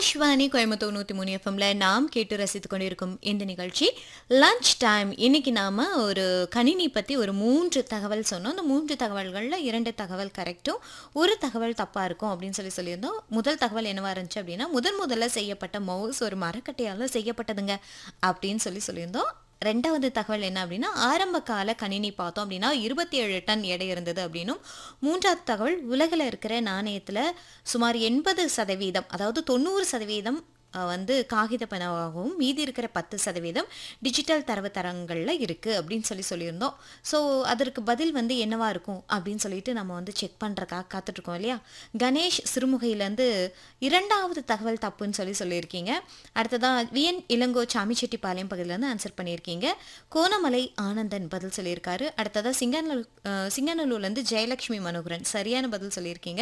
ஆகாஷ்வாணி கோயம்புத்தூர் நூற்றி மூணு எஃப்எம்ல நாம் கேட்டு ரசித்து கொண்டிருக்கும் இந்த நிகழ்ச்சி லஞ்ச் டைம் இன்னைக்கு நாம ஒரு கணினி பற்றி ஒரு மூன்று தகவல் சொன்னோம் அந்த மூன்று தகவல்களில் இரண்டு தகவல் கரெக்டும் ஒரு தகவல் தப்பாக இருக்கும் அப்படின்னு சொல்லி சொல்லியிருந்தோம் முதல் தகவல் என்னவா இருந்துச்சு அப்படின்னா முதன் முதல்ல செய்யப்பட்ட மவுஸ் ஒரு மரக்கட்டையால் செய்யப்பட்டதுங்க அப்படின்னு சொல்லி சொல்லியிருந்தோம் ரெண்டாவது தகவல் என்ன அப்படின்னா ஆரம்ப கால கணினி பார்த்தோம் அப்படின்னா இருபத்தி ஏழு டன் எடை இருந்தது அப்படின்னும் மூன்றாவது தகவல் உலகில் இருக்கிற நாணயத்தில் சுமார் எண்பது சதவீதம் அதாவது தொண்ணூறு சதவீதம் அஹ், வந்து காகித பணமாகவும் மீதி இருக்கிற பத்து சதவீதம் டிஜிட்டல் தரவுத்தரங்களில் இருக்குது அப்படின்னு சொல்லி சொல்லியிருந்தோம் ஸோ அதற்கு பதில் வந்து என்னவா இருக்கும் அப்படின்னு சொல்லிட்டு நம்ம வந்து செக் பண்ணுறக்காக காத்துட்ருக்கோம் இல்லையா கணேஷ் சிறுமுகையிலேருந்து இரண்டாவது தகவல் தப்புன்னு சொல்லி சொல்லியிருக்கீங்க அடுத்ததாக விஎன் இளங்கோ சாமிச்செட்டிப்பாளையம் பகுதியிலேருந்து ஆன்சர் பண்ணியிருக்கீங்க கோணமலை ஆனந்தன் பதில் சொல்லியிருக்காரு அடுத்ததாக சிங்கநல்லூர் அஹ், சிங்கநல்லூர்லேருந்து ஜெயலக்ஷ்மி மனோகரன் சரியான பதில் சொல்லியிருக்கீங்க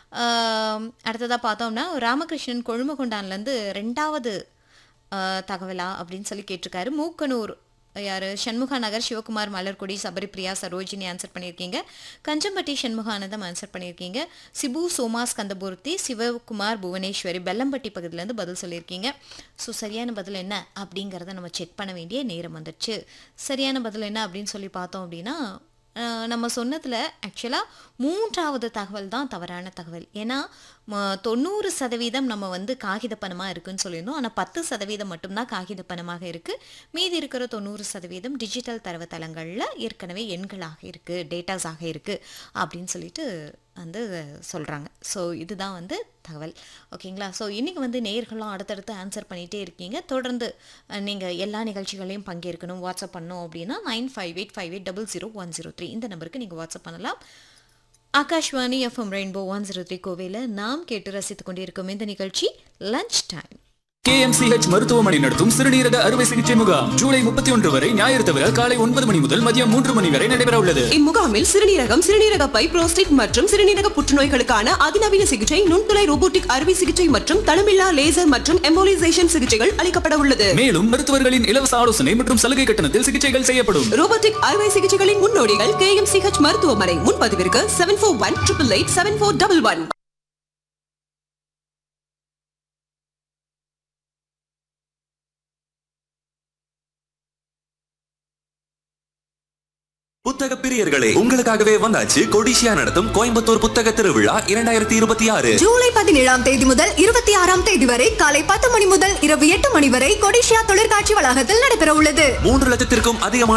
ஆம், அடுத்ததாக பார்த்தோம்னா ராமகிருஷ்ணன் கொழுமகொண்டான்லேருந்து ரெண்டாவது அஹ், தகவலா அப்படின்னு சொல்லி கேட்டிருக்காரு மூக்கனூர் யார் சண்முகா நகர் சிவகுமார் மலர்கொடி சபரிப்ரியா சரோஜினி ஆன்சர் பண்ணியிருக்கீங்க கஞ்சம்பட்டி சண்முகானந்தம் ஆன்சர் பண்ணியிருக்கீங்க சிபு சோமா ஸ்கந்தபூர்த்தி சிவகுமார் புவனேஸ்வரி பெல்லம்பட்டி பகுதியிலேருந்து பதில் சொல்லியிருக்கீங்க ஸோ சரியான பதில் என்ன அப்படிங்கிறத நம்ம செக் பண்ண வேண்டிய நேரம் வந்துடுச்சு சரியான பதில் என்ன அப்படின்னு சொல்லி பார்த்தோம் அப்படின்னா அஹ், நம்ம சொன்னதில் ஆக்சுவலாக மூன்றாவது தகவல் தான் தவறான தகவல் ஏன்னா ம- தொண்ணூறு சதவீதம் நம்ம வந்து காகித பணமாக இருக்குன்னு சொல்லியிருந்தோம் ஆனால் பத்து சதவீதம் மட்டும்தான் காகித பணமாக இருக்குது மீதி இருக்கிற தொண்ணூறு சதவீதம் டிஜிட்டல் தரவுத்தளங்களில் ஏற்கனவே எண்களாக இருக்குது டேட்டாஸாக இருக்குது அப்படின்னு சொல்லிட்டு வந்து சொல்கிறாங்க ஸோ இதுதான் வந்து தகவல் ஓகேங்களா ஸோ இன்றைக்கி வந்து நேர்களும் அடுத்தடுத்து ஆன்சர் பண்ணிகிட்டே இருக்கீங்க தொடர்ந்து நீங்கள் எல்லா நிகழ்ச்சிகளையும் பங்கேற்கணும் வாட்ஸ்அப் பண்ணோம் அப்படின்னா nine five eight five eight double zero one zero three இந்த நம்பருக்கு நீங்கள் வாட்ஸ்அப் பண்ணலாம் Akashvani FM Rainbow one zero three கோவையில் நாம் கேட்டு ரசித்துக் கொண்டிருக்கும் இந்த நிகழ்ச்சி லஞ்ச் டைம் கேஎம்சிஹெச் மருத்துவமனை நடத்தும் சிறுநீரக அறுவை சிகிச்சை முகாம் ஜூலை முப்பத்தி ஒன்று வரை ஞாயிறு தவிர காலை ஒன்பது மணி முதல் மதியம் மூன்று மணி வரை நடைபெற உள்ளது இம்முகாமில் சிறுநீரகம் சிறுநீரக பை புரோஸ்டேட் மற்றும் சிறுநீரக புற்றுநோய்களுக்கான அதிநவீன சிகிச்சை நுண்துளை ரோபோட்டிக் அறுவை சிகிச்சை மற்றும் தளமில்லா லேசர் மற்றும் எம்போலிசேஷன் சிகிச்சைகள் அளிக்கப்பட உள்ளது மேலும் மருத்துவர்களின் இலவச ஆலோசனை மற்றும் சலுகை கட்டணத்தில் சிகிச்சைகள் செய்யப்படும் ரோபோட்டிக் அறுவை சிகிச்சைகளின் முன்னோடிகள் கே எம் சிஹெச் மருத்துவமனை முன்பதிவிற்கு seven four one triple eight seven four double one புத்தக பிரியர்களே உங்களுக்காகவே வந்தாச்சு கொடிஷியா நடத்தும் கோயம்புத்தூர் புத்தக திருவிழா இரண்டாயிரத்தி இருபத்தி ஆறு ஜூலை பதினேழாம் தேதி முதல் இருபத்தி ஆறாம் தேதி வரை காலை பத்து மணி முதல் இரவு எட்டு மணி வரை கொடிஷியா தொழிற்காட்சி வளாகத்தில் நடைபெற உள்ளது மூன்று லட்சத்திற்கும் அதிகமான